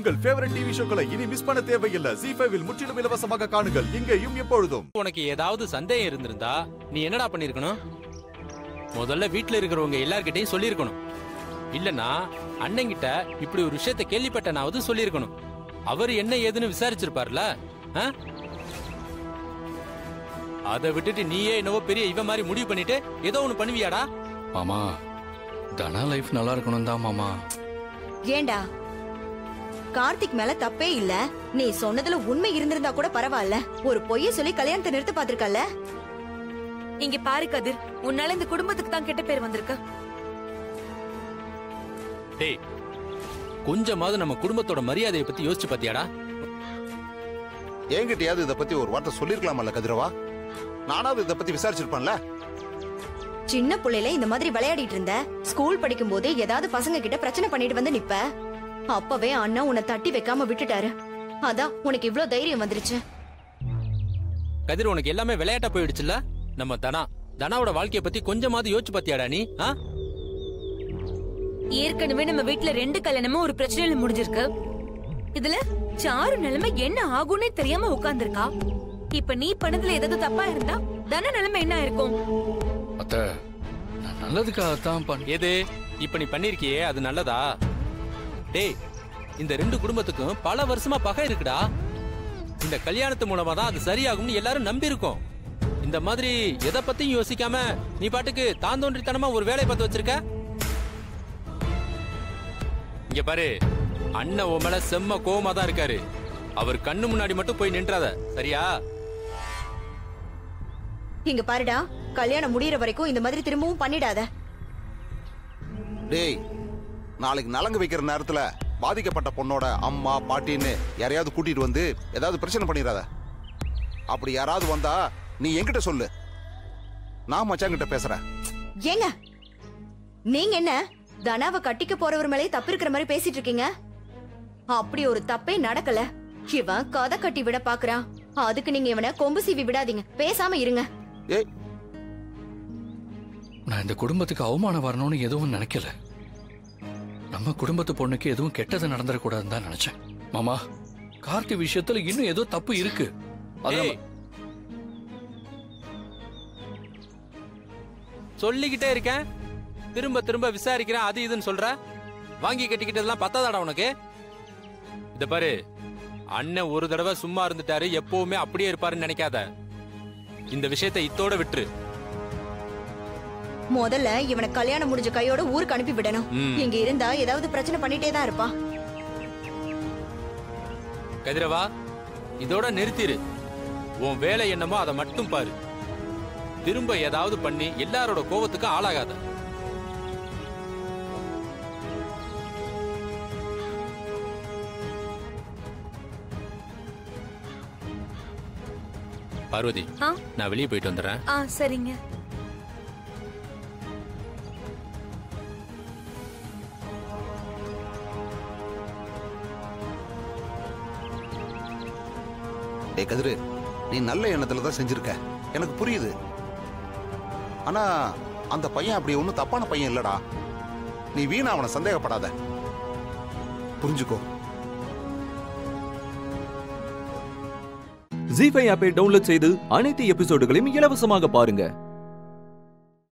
உங்கள் favourite TV ஷோக்களை இனி miss பண்ண தேவையில்லை ஜி ஃபைவில் முற்றிலும் இலவசமாக காணுங்கள் இங்கேயும் எப்பொழுதும் உனக்கு ஏதாவது சந்தேகம் இருந்திருந்தா நீ என்னடா பண்ணிருக்கணும் முதல்ல வீட்ல இருக்கிறவங்க எல்லார்கிட்டயும் சொல்லியிருக்கணும் இல்லனா அண்ணங்கிட்ட இப்படி ஒரு விஷயத்த கேள்விப்பட்டனாவது சொல்லியிருக்கணும் அவர் என்ன ஏதுன்னு விசாரிச்சிருப்பார்ல ஆ? அதை விட்டுட்டு நீயே என்னவோ பெரிய இவ மாதிரி முடிவு பண்ணிட்டு ஏதோ ஒண்ணு பண்ணுவியாடா மாமா தனா லைஃப் நல்லா இருக்கணும் தான் மாமா ஏண்டா கார்த்திக் மேல தப்பே இல்ல நீ சொன்னதுல உண்மை இருந்திருந்தா கூட பரவாயில்ல ஒரு பொய்ய சொல்லி கல்யாணத்தை நிறுத்த பாத்திருக்கல இங்க பாரு கதிர் உன்னால இந்த குடும்பத்துக்கு தான் கெட்ட பேர் வந்திருக்கு டேய் கொஞ்சமாவது நம்ம குடும்பத்தோட மரியாதையை பத்தி யோசிச்சு பாத்தியாடா என்கிட்டயாவது இதை பத்தி ஒரு வார்த்தை சொல்லிருக்கலாமல்ல கதிரவா நானாவது இதை பத்தி விசாரிச்சிருப்பேன்ல சின்ன புள்ளையில இந்த மாதிரி விளையாடிட்டு இருந்த ஸ்கூல் படிக்கும் போதே ஏதாவது பசங்க கிட்ட பிரச்சனை பண்ணிட்டு வந்து நிப்ப அப்பவே அண்ணா உன்னை தட்டி வைக்காம விட்டுட்டாரு அதான் உனக்கு இவ்ளோ தைரியம் வந்துருச்சு கதிர் உனக்கு எல்லாமே விளையாட்டா போயிடுச்சுல்ல நம்ம தனா தனாவோட வாழ்க்கைய பத்தி கொஞ்சமாவது யோசிச்சு பாத்தியாடா நீ ஆ ஏற்கனவே நம்ம வீட்ல ரெண்டு கல்யாணமும் ஒரு பிரச்சனையில முடிஞ்சிருக்கு இதுல சாரு நிலைமை என்ன ஆகும்னே தெரியாம உட்கார்ந்திருக்கா இப்ப நீ பண்ணதுல ஏதாவது தப்பா இருந்தா தன நிலைமை என்ன இருக்கும் அத்த நான் நல்லதுக்காகத்தான் பண்ண எது இப்ப நீ பண்ணிருக்கியே அது நல்லதா டேய் இந்த ரெண்டு குடும்பத்துக்கும் பல வருஷமா பகை இருக்குடா இந்த கல்யாணத்து மூலமா தான் அது சரியாகும்னு எல்லாரும் நம்பி இருக்கோம் இந்த மாதிரி எதை பத்தியும் யோசிக்காம நீ பாட்டுக்கு தான் தோன்றித்தனமா ஒரு வேலையை பார்த்து வச்சிருக்க இங்க பாரு அண்ணன் உன் மேல செம்ம கோவமா தான் இருக்காரு அவர் கண்ணு முன்னாடி மட்டும் போய் நின்றாத சரியா இங்க பாருடா கல்யாணம் முடியற வரைக்கும் இந்த மாதிரி திரும்பவும் பண்ணிடாத டேய் நாளைக்கு நலங்கு வைக்கிற நேரத்துல பாதிக்கப்பட்ட பொண்ணோட அம்மா பாட்டின்னு யாரையாவது கூட்டிட்டு வந்து ஏதாவது பிரச்சனை பண்ணிடாத அப்படி யாராவது வந்தா நீ என்கிட்ட சொல்லு நான் மச்சாங்கிட்ட பேசுறேன் ஏங்க நீங்க என்ன தனாவை கட்டிக்க போறவர் மேலே தப்பு இருக்கிற மாதிரி பேசிட்டு இருக்கீங்க அப்படி ஒரு தப்பே நடக்கல இவன் கதை கட்டி விட பாக்குறான் அதுக்கு நீங்க இவனை கொம்பு சீவி விடாதீங்க பேசாம இருங்க ஏய் நான் இந்த குடும்பத்துக்கு அவமானம் வரணும்னு எதுவும் நினைக்கல நம்ம குடும்பத்து பொண்ணுக்கு எதுவும் கெட்டது நடந்துடக்கூடாதுன்னு தான் நினைச்சேன் மாமா கார்த்தி விஷயத்துல இன்னும் ஏதோ தப்பு இருக்கு அது ஏய். சொல்லிக்கிட்டே இருக்கேன் திரும்ப திரும்ப விசாரிக்கிறேன் அது இதுன்னு சொல்ற வாங்கி கட்டிக்கிட்டதெல்லாம் பத்தாதாடா உனக்கு இத பாரு அண்ணன் ஒரு தடவை சும்மா இருந்துட்டாரு எப்பவுமே அப்படியே இருப்பாருன்னு நினைக்காத இந்த விஷயத்தை இத்தோட விட்டுரு முதல்ல இவனை கல்யாணம் முடிஞ்ச கையோட ஊருக்கு அனுப்பி விடணும் ம். இங்க இருந்தா ஏதாவது பிரச்சனை பண்ணிட்டே தான் இருப்பான் கதிரவா இதோட நிறுத்திரு உன் வேலை என்னமோ அதை மட்டும் பாரு திரும்ப ஏதாவது பண்ணி எல்லாரோட கோவத்துக்கு ஆளாகாத பார்வதி ஆ? நான் வெளியே போயிட்டு வந்துடுறேன் ஆ சரிங்க டேய் கதிரு நீ நல்ல எண்ணத்துல தான் செஞ்சிருக்க எனக்கு புரியுது ஆனா அந்த பையன் அப்படி ஒன்றும் தப்பான பையன் இல்லடா நீ வீணா அவனை சந்தேகப்படாத புரிஞ்சுக்கோ ஜி ஃபைவ் ஆப்பை டவுன்லோட் செய்து அனைத்து எபிசோடுகளையும் இலவசமாக பாருங்க